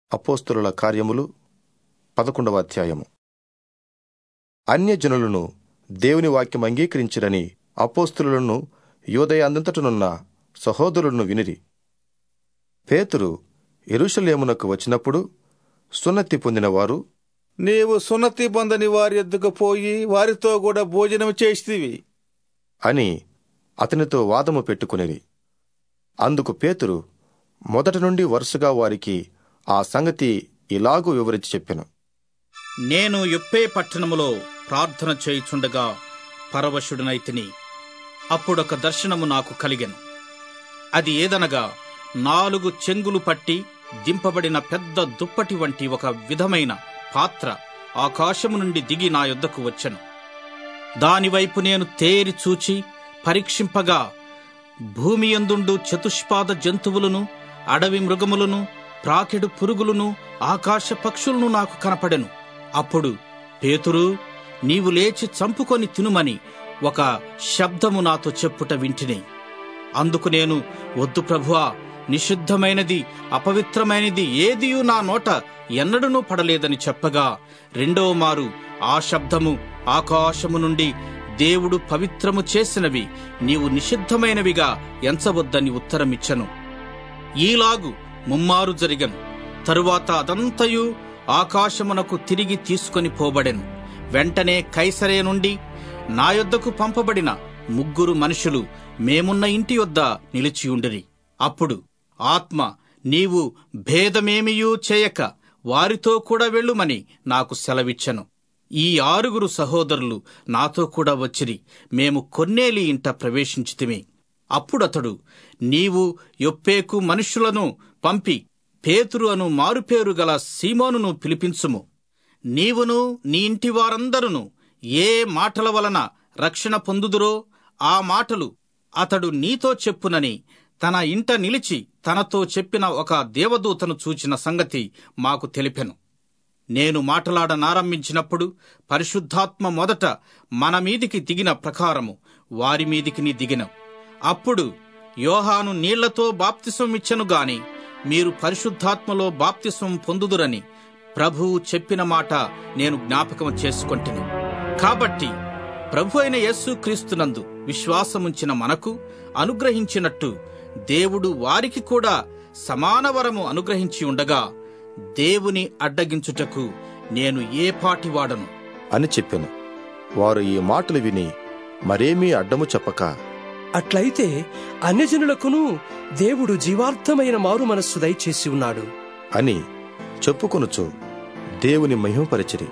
అపోస్తుల కార్యములు పదకొండవ అధ్యాయము అన్యజనులను దేవుని వాక్యం అంగీకరించిరని అపోస్తులను యోదయాందంతటనున్న సహోదరులను వినిరి పేతురు ఎరుషలేమునకు వచ్చినప్పుడు సున్నతి పొందినవారు నీవు సున్నతి పొందని వారి ఎద్దుకు పోయి వారితో కూడా భోజనం చేసితివి అని అతనితో వాదము పెట్టుకునిరి అందుకు పేతురు మొదట నుండి వరుసగా వారికి ఆ సంగతి ఇలాగూ వివరించి చెప్పెను నేను యొప్పే పట్టణములో ప్రార్థన చేయుచుండగా పరవశుడనైతిని అప్పుడొక దర్శనము నాకు కలిగెను అది ఏదనగా నాలుగు చెంగులు పట్టి దింపబడిన పెద్ద దుప్పటి వంటి ఒక విధమైన పాత్ర ఆకాశము నుండి దిగి నా యొద్దకు వచ్చెను దానివైపు నేను తేరి చూచి పరీక్షింపగా భూమి యందుండు చతుష్పాద జంతువులను అడవి మృగములను ప్రాకెడు పురుగులను ఆకాశ పక్షులను నాకు కనపడెను అప్పుడు పేతురు నీవు లేచి చంపుకొని తినుమని ఒక శబ్దము నాతో చెప్పుట వింటిని అందుకు నేను వద్దు ప్రభువా నిషిద్ధమైనది అపవిత్రమైనది ఏదియూ నా నోట ఎన్నడూనూ పడలేదని చెప్పగా రెండవ మారు ఆ శబ్దము ఆకాశము నుండి దేవుడు పవిత్రము చేసినవి నీవు నిషిద్ధమైనవిగా ఎంచవద్దని ఉత్తరమిచ్చను ఈలాగు ముమ్మారు జరిగను తరువాత అదంతయు ఆకాశమునకు తిరిగి తీసుకొని పోబడెను వెంటనే కైసరే నుండి నా యొద్దకు పంపబడిన ముగ్గురు మనుషులు మేమున్న ఇంటి యొద్ద నిలిచియుండిరి అప్పుడు ఆత్మ నీవు భేదమేమియూ చేయక వారితో కూడా వెళ్ళుమని నాకు సెలవిచ్చెను ఈ ఆరుగురు సహోదరులు నాతో కూడా వచ్చిరి మేము కొన్నేలి ఇంట ప్రవేశించితిమి అప్పుడతడు నీవు యొప్పేకు మనుషులను పంపి పేతురు అను మారుపేరు గల సీమోనును పిలిపించుము నీవును నీ ఇంటి వారందరును ఏ మాటల వలన రక్షణ పొందుదురో ఆ మాటలు అతడు నీతో చెప్పునని తన ఇంట నిలిచి తనతో చెప్పిన ఒక దేవదూతను చూచిన సంగతి మాకు తెలిపెను నేను మాటలాడనారంభించినప్పుడు పరిశుద్ధాత్మ మొదట మన మీదికి దిగిన ప్రకారము వారి మీదికి నీ దిగినం అప్పుడు యోహాను నీళ్లతో బాప్తిసం ఇచ్చను గాని మీరు పరిశుద్ధాత్మలో బాప్తిసం పొందుదురని ప్రభువు చెప్పిన మాట నేను జ్ఞాపకం చేసుకొంటిని కాబట్టి ప్రభు అయిన యేసు క్రీస్తునందు విశ్వాసముంచిన మనకు అనుగ్రహించినట్టు దేవుడు వారికి కూడా సమాన వరము అనుగ్రహించి ఉండగా దేవుని అడ్డగించుటకు నేను ఏ పాటివాడను అని చెప్పెను వారు ఈ మాటలు విని మరేమీ అడ్డము చెప్పక అట్లయితే అన్యజనులకును దేవుడు జీవార్థమైన మారు మనస్సు దయచేసి ఉన్నాడు అని చెప్పుకొనుచు దేవుని మహిమపరిచిరి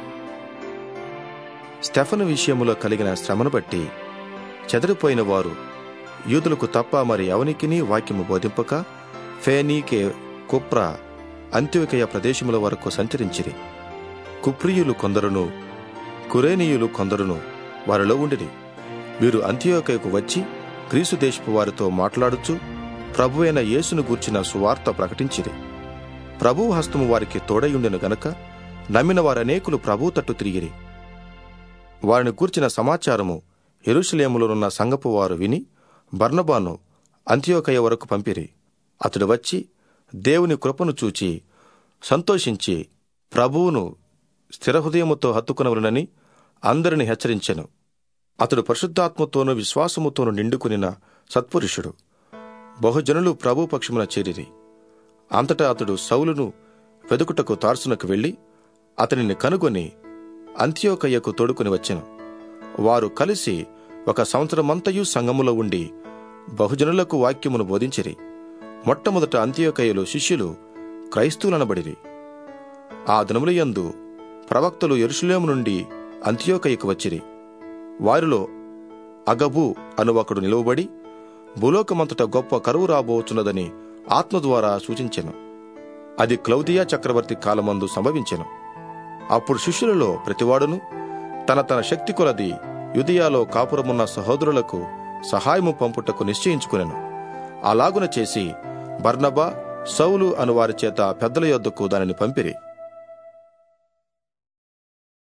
స్టెఫను విషయములో కలిగిన శ్రమను బట్టి చెదరిపోయిన వారు యూదులకు తప్ప మరి ఎవనికిని వాక్యము బోధింపక ఫేనీకే కుప్ర అంత్యోకయ ప్రదేశముల వరకు సంచరించిరి కుప్రియులు కొందరును కురేనీయులు కొందరును వారిలో ఉండిరి వీరు అంత్యోకయకు వచ్చి గ్రీసు దేశపు వారితో మాట్లాడుచు ప్రభువైన యేసును గూర్చిన సువార్త ప్రకటించిరి ప్రభువు హస్తము వారికి తోడయుండెను గనక నమ్మిన వారనేకులు ప్రభు తట్టు తిరిగిరి వారిని గూర్చిన సమాచారము ఎరుషలేములోనున్న సంగపు వారు విని బర్నబాను అంత్యోకయ వరకు పంపిరి అతడు వచ్చి దేవుని కృపను చూచి సంతోషించి ప్రభువును స్థిరహృదయముతో హత్తుకునవలనని అందరిని హెచ్చరించెను అతడు పరిశుద్ధాత్మతోనూ విశ్వాసముతోనూ నిండుకునిన సత్పురుషుడు బహుజనులు ప్రభు పక్షమున చేరిరి అంతటా అతడు సౌలును వెదుకుటకు తార్సునకు వెళ్లి అతనిని కనుగొని అంత్యోకయ్యకు తోడుకుని వచ్చెను వారు కలిసి ఒక సంవత్సరమంతయు సంఘములో ఉండి బహుజనులకు వాక్యమును బోధించిరి మొట్టమొదట అంత్యోకయ్యలో శిష్యులు క్రైస్తవులనబడిరి ఆ దినములయందు ప్రవక్తలు ఎరుషులేము నుండి అంత్యోకయ్యకు వచ్చిరి వారిలో అగబు అను ఒకడు నిలువబడి భూలోకమంతట గొప్ప కరువు రాబోచున్నదని ఆత్మ ద్వారా సూచించెను అది క్లౌదియా చక్రవర్తి కాలమందు సంభవించెను అప్పుడు శిష్యులలో ప్రతివాడును తన తన శక్తి కొలది యుదియాలో కాపురమున్న సహోదరులకు సహాయము పంపుటకు నిశ్చయించుకునెను అలాగున చేసి బర్నబా సౌలు అను వారి చేత పెద్దల యొద్దకు దానిని పంపిరి